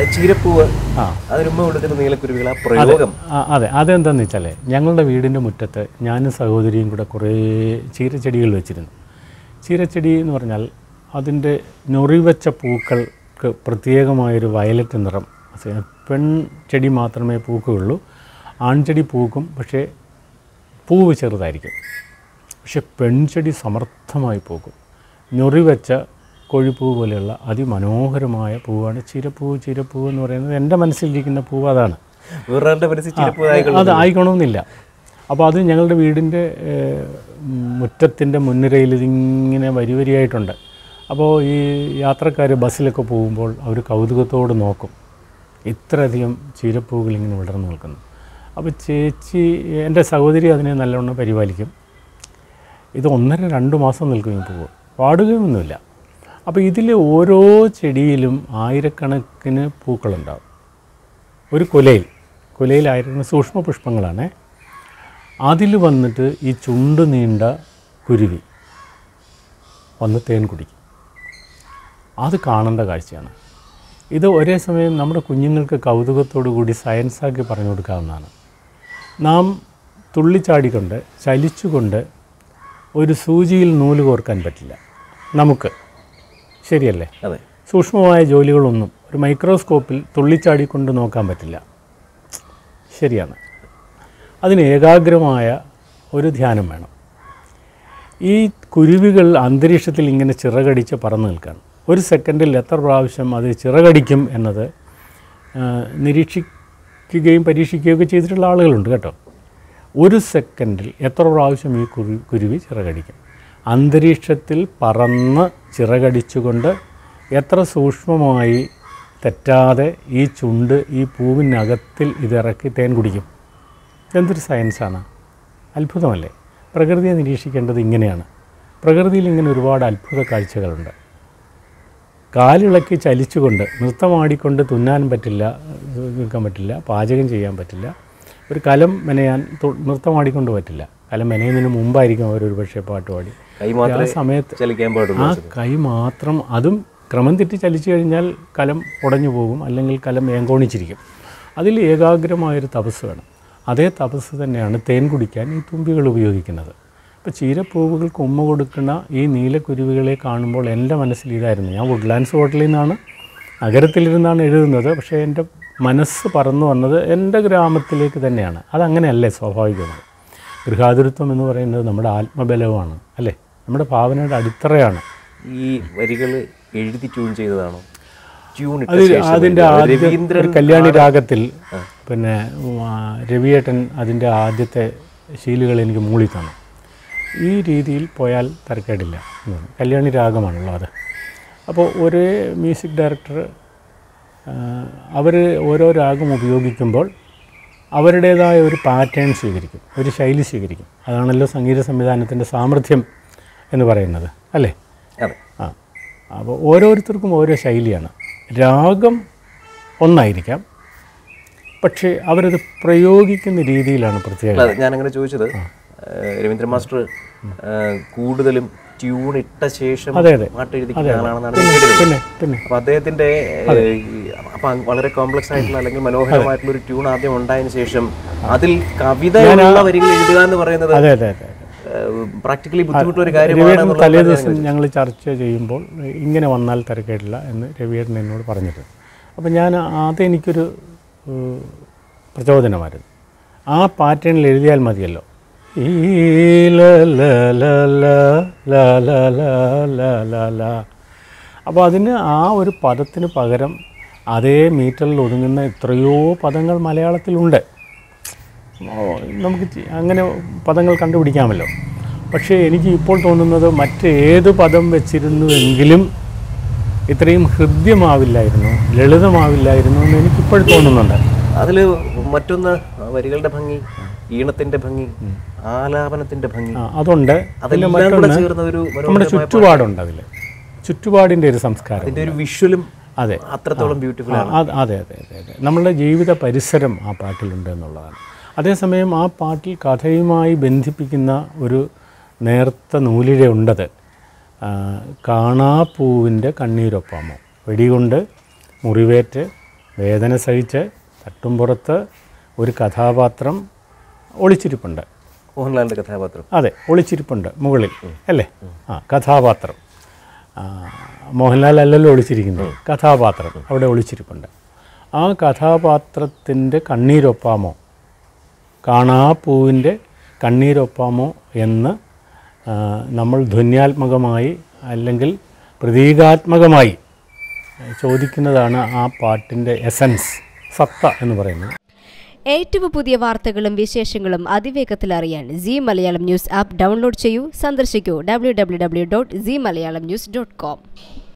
ചീരപ്പൂവ് ആ. അതിനുമ്പ് കൊടുക്കുന്ന നീലക്കുരുവികൾ ആ പ്രയോഗം ആ, അതെ അതെന്താണെന്ന് വെച്ചാൽ ഞങ്ങളുടെ വീടിൻ്റെ മുറ്റത്ത് ഞാനും സഹോദരിയും കൂടെ കുറേ ചീരച്ചെടികൾ വെച്ചിരുന്നു ചീരച്ചെടി എന്ന് പറഞ്ഞാൽ അതിൻ്റെ ഞൊറിവെച്ച പൂക്കൾക്ക് പ്രത്യേകമായൊരു വയലറ്റ് നിറം അത് പെൺ ചെടി മാത്രമേ പൂക്കുകയുള്ളൂ ആൺചെടി പൂക്കും പക്ഷേ പൂവ് ചെറുതായിരിക്കും പക്ഷെ പെൺചെടി സമർത്ഥമായി പോകും ഞൊറിവെച്ച കോഴിപ്പൂ പോലെയുള്ള അതിമനോഹരമായ പൂവാണ് ചീരപ്പൂവ് ചീരപ്പൂവ് എന്ന് പറയുന്നത് എൻ്റെ മനസ്സിലിരിക്കുന്ന പൂവ് അതാണ് വേറൊരാളുടെ മനസ്സിൽ ചീരപ്പൂവായി അത് ആയിക്കണമെന്നില്ല അപ്പോൾ അത് ഞങ്ങളുടെ വീടിൻ്റെ ഏഹ്, മുറ്റത്തിൻ്റെ മുൻനിരയിൽ ഇതിങ്ങനെ വരി വരിയായിട്ടുണ്ട് അപ്പോൾ ഈ യാത്രക്കാർ ബസ്സിലൊക്കെ പോകുമ്പോൾ അവർ കൗതുകത്തോട് നോക്കും ഇത്രയധികം ചീരപ്പൂവുകൾ ഇങ്ങനെ വിടർന്നു നിൽക്കുന്നു അപ്പോൾ ചേച്ചി എൻ്റെ സഹോദരി അതിനെ നല്ലവണ്ണം പരിപാലിക്കും ഇത് ഒന്നര രണ്ട് മാസം നിൽക്കും ഈ പൂവ് പാടുകയൊന്നുമില്ല അപ്പോൾ ഇതിൽ ഓരോ ചെടിയിലും ആയിരക്കണക്കിന് പൂക്കളുണ്ടാവും ഒരു കുലയിൽ കുലയിൽ ആയിരക്കണക്കിന് സൂക്ഷ്മ പുഷ്പങ്ങളാണ് അതിൽ വന്നിട്ട് ഈ ചുണ്ട് നീണ്ട കുരുവി വന്ന് തേൻ കുടിക്കും അത് കാണേണ്ട കാഴ്ചയാണ് ഇത് ഒരേ സമയം നമ്മുടെ കുഞ്ഞുങ്ങൾക്ക് കൗതുകത്തോടു കൂടി സയൻസാക്കി പറഞ്ഞു കൊടുക്കാവുന്നതാണ് നാം തുള്ളിച്ചാടിക്കൊണ്ട് ചലിച്ചുകൊണ്ട് ഒരു സൂചിയിൽ നൂല് കോർക്കാൻ പറ്റില്ല നമുക്ക് ശരിയല്ലേ അതെ സൂക്ഷ്മമായ ജോലികളൊന്നും ഒരു മൈക്രോസ്കോപ്പിൽ തുള്ളിച്ചാടിക്കൊണ്ട് നോക്കാൻ പറ്റില്ല ശരിയാണ് അതിന് ഏകാഗ്രമായ ഒരു ധ്യാനം വേണം ഈ കുരുവികൾ അന്തരീക്ഷത്തിൽ ഇങ്ങനെ ചിറകടിച്ച് പറന്നു നിൽക്കുകയാണ് ഒരു സെക്കൻഡിൽ എത്ര പ്രാവശ്യം അത് ചിറകടിക്കും എന്നത് ആ, നിരീക്ഷിക്കുകയും പരീക്ഷിക്കുകയൊക്കെ ചെയ്തിട്ടുള്ള ആളുകളുണ്ട് കേട്ടോ ഒരു സെക്കൻഡിൽ എത്ര പ്രാവശ്യം ഈ കുരു കുരുവി ചിറകടിക്കും അന്തരീക്ഷത്തിൽ പറന്ന് ചിറകടിച്ചുകൊണ്ട് എത്ര സൂക്ഷ്മമായി തെറ്റാതെ ഈ ചുണ്ട് ഈ പൂവിനകത്തിൽ ഇതിറക്കി തേൻ കുടിക്കും എന്തൊരു സയൻസാണ് അത്ഭുതമല്ലേ പ്രകൃതിയെ നിരീക്ഷിക്കേണ്ടത് ഇങ്ങനെയാണ് പ്രകൃതിയിൽ ഇങ്ങനെ ഒരുപാട് അത്ഭുത കാഴ്ചകളുണ്ട് കാലിളക്കി ചലിച്ചുകൊണ്ട് നൃത്തമാടിക്കൊണ്ട് തുന്നാൻ പറ്റില്ല നിൽക്കാൻ പറ്റില്ല പാചകം ചെയ്യാൻ പറ്റില്ല ഒരു കലം മെനയാൻ തു- നൃത്തമാടിക്കൊണ്ട് പറ്റില്ല കലം മെനയുന്നതിന് മുമ്പായിരിക്കും അവർ ഒരു പക്ഷേ പാട്ട് പാടി കൈ ആ മാത്രമേ സമയത്ത് ചലിക്കാൻ പാടുള്ളൂ ആ കൈ മാത്രം അതും ക്രമം തെറ്റി ചലിച്ചു കഴിഞ്ഞാൽ കലം ഉടഞ്ഞു പോകും അല്ലെങ്കിൽ കലം ഏങ്കോണിച്ചിരിക്കും അതിൽ ഏകാഗ്രമായൊരു തപസ് വേണം അതേ തപസ് തന്നെയാണ് തേൻ കുടിക്കാൻ ഈ തുമ്പികൾ ഉപയോഗിക്കുന്നത് ഇപ്പോൾ ചീരപ്പൂവുകൾക്ക് ഉമ്മ കൊടുക്കുന്ന ഈ നീലക്കുരുവികളെ കാണുമ്പോൾ എൻ്റെ മനസ്സിൽ ഇതായിരുന്നു ഞാൻ വുഡ്ലാൻഡ്സ് ഹോട്ടലിൽ നിന്നാണ് നഗരത്തിലിരുന്നാണ് എഴുതുന്നത് പക്ഷേ എൻ്റെ മനസ്സ് പറന്നു വന്നത് എൻ്റെ ഗ്രാമത്തിലേക്ക് തന്നെയാണ് അതങ്ങനെയല്ലേ സ്വാഭാവികമാണ് ഗൃഹാതുരത്വം എന്ന് പറയുന്നത് നമ്മുടെ ആത്മബലമാണ് അല്ലേ നമ്മുടെ ഭാവനയുടെ അടിത്തറയാണ് ഈ വരികൾ എഴുതി ട്യൂൺ ചെയ്തതാണോ ട്യൂൺ ഇട്ട അത് ശേഷം അതിൻ്റെ എഴുതിയതാണോ? ആദ്യ രവീന്ദ്രൻ ഒരു കല്യാണി രാഗത്തിൽ പിന്നെ ഉം, ആ, രവിയേട്ടൻ അതിൻ്റെ ആദ്യത്തെ ശീലുകൾ എനിക്ക് മൂളി തന്നു ഈ രീതിയിൽ പോയാൽ തരക്കേടില്ല എന്നാണ്. കല്യാണി രാഗമാണല്ലോ അത് അപ്പോൾ ഒരേ മ്യൂസിക് ഡയറക്ടർ അവർ ഓരോ രാഗം ഉപയോഗിക്കുമ്പോൾ അവരുടേതായ ഒരു പാറ്റേൺ സ്വീകരിക്കും ഒരു ശൈലി സ്വീകരിക്കും അതാണല്ലോ സംഗീത സംവിധാനത്തിൻ്റെ സാമർഥ്യം എന്ന് പറയുന്നത് അല്ലേ അതെ ആ അപ്പോൾ ഓരോരുത്തർക്കും ഓരോ ശൈലിയാണ് രാഗം ഒന്നായിരിക്കാം പക്ഷേ അവരത് പ്രയോഗിക്കുന്ന രീതിയിലാണ് പ്രത്യേകത അല്ല ഞാനങ്ങനെ ചോദിച്ചത് ഏഹ്, രവീന്ദ്രൻ മാസ്റ്റർ ഏഹ്, കൂടുതലും ട്യൂൺ ഇട്ട ശേഷം അതെ, അതെ. പാട്ട് എഴുതിക്കുന്ന ആളാണെന്നാണ് ഞാൻ കേട്ടത് പിന്നെ പിന്നെ അപ്പൊ അദ്ദേഹത്തിന്റെ ഏഹ്, ഈ- അപ്പൊ അങ്ങ് വളരെ കോംപ്ലക്സ് ആയിട്ടുള്ള അല്ലെങ്കിൽ മനോഹരമായിട്ടുള്ള ഒരു ട്യൂൺ ആദ്യം ഉണ്ടായതിനു ശേഷം അതിൽ കവിതയുള്ള വരികൾ എഴുതുക എന്ന് പറയുന്നത് അതെ അതെ അതെ പ്രാക്ടിക്കലി ബുദ്ധിമുട്ടുള്ള ഒരു കാര്യമാണ് രവിയേട്ടൻ എന്നുള്ളത് തലേ ദിവസം ഞങ്ങൾ ചർച്ച ചെയ്യുമ്പോൾ ഇങ്ങനെ വന്നാൽ തിരക്കേടില്ല എന്ന് രവിയേട്ടൻ എന്നോട് പറഞ്ഞിട്ടുണ്ട് അപ്പോൾ ഞാൻ അതെനിക്കൊരു ഏഹ്, പ്രചോദനമായിരുന്നു ആ പാറ്റേണിൽ എഴുതിയാൽ മതിയല്ലോ ഈ ല ല ല ല ല ല ല ല ല ല അപ്പോൾ അതിന് ആ ഒരു പദത്തിന് പകരം അതേ മീറ്ററിൽ ഒതുങ്ങുന്ന എത്രയോ പദങ്ങൾ മലയാളത്തിലുണ്ട് ഓ, നമുക്ക് ചി- അങ്ങനെ പദങ്ങൾ കണ്ടുപിടിക്കാമല്ലോ പക്ഷേ എനിക്ക് ഇപ്പോൾ തോന്നുന്നത് മറ്റേത് പദം വെച്ചിരുന്നുവെങ്കിലും ഇത്രയും ഹൃദ്യമാവില്ലായിരുന്നു ലളിതമാവില്ലായിരുന്നു എന്ന് എനിക്കിപ്പോൾ തോന്നുന്നുണ്ട് അതില് മറ്റൊന്ന് വരികളുടെ ഭംഗി ഈണത്തിന്റെ ഭംഗി ആലാപനത്തിന്റെ ഭംഗി ആ, അതുണ്ട് അതെല്ലാം കൂടെ ചേർന്ന ഒരു നമ്മുടെ മനോഹരമായ ചുറ്റുപാടുണ്ട് അതിൽ ചുറ്റുപാടിൻ്റെ ഒരു സംസ്കാരം അതിന്റെ ഒരു വിഷ്വലും അതെ അത്രത്തോളം ബ്യൂട്ടിഫുൾ ആ, അത് അതെ അതെ അതെ അതെ നമ്മളുടെ ജീവിത പരിസരം ആ പാട്ടിലുണ്ട് എന്നുള്ളതാണ് അതേസമയം ആ പാട്ടിൽ കഥയുമായി ബന്ധിപ്പിക്കുന്ന ഒരു നേർത്ത നൂലിഴ ഉണ്ടത് ആ, കാണാപ്പൂവിൻ്റെ കണ്ണീരൊപ്പാമോ വെടികൊണ്ട് മുറിവേറ്റ് വേദന സഹിച്ച് തട്ടുംപുറത്ത് ഒരു കഥാപാത്രം ഒളിച്ചിരിപ്പുണ്ട് മോഹൻലാലിന്റെ കഥാപാത്രം അതെ ഒളിച്ചിരിപ്പുണ്ട് മുകളിൽ അല്ലേ ആ കഥാപാത്രം ആ, മോഹൻലാൽ അല്ലല്ലോ ഒളിച്ചിരിക്കുന്നത് കഥാപാത്രം അവിടെ ഒളിച്ചിരിപ്പുണ്ട് ആ കഥാപാത്രത്തിൻ്റെ കണ്ണീരൊപ്പാമോ കാണാപ്പൂവിൻ്റെ കണ്ണീരൊപ്പാമോ എന്ന് ആ, നമ്മൾ ധ്വന്യാത്മകമായി അല്ലെങ്കിൽ പ്രതീകാത്മകമായി ചോദിക്കുന്നതാണ് ആ പാട്ടിൻ്റെ എസൻസ് സത്ത എന്ന് പറയുന്നത് ഏറ്റവും പുതിയ വാർത്തകളും വിശേഷങ്ങളും അതിവേഗത്തിൽ അറിയാൻ C Malayalam news app download ചെയ്യൂ സന്ദർശിക്കൂ W W W dot C Malayalam news dot com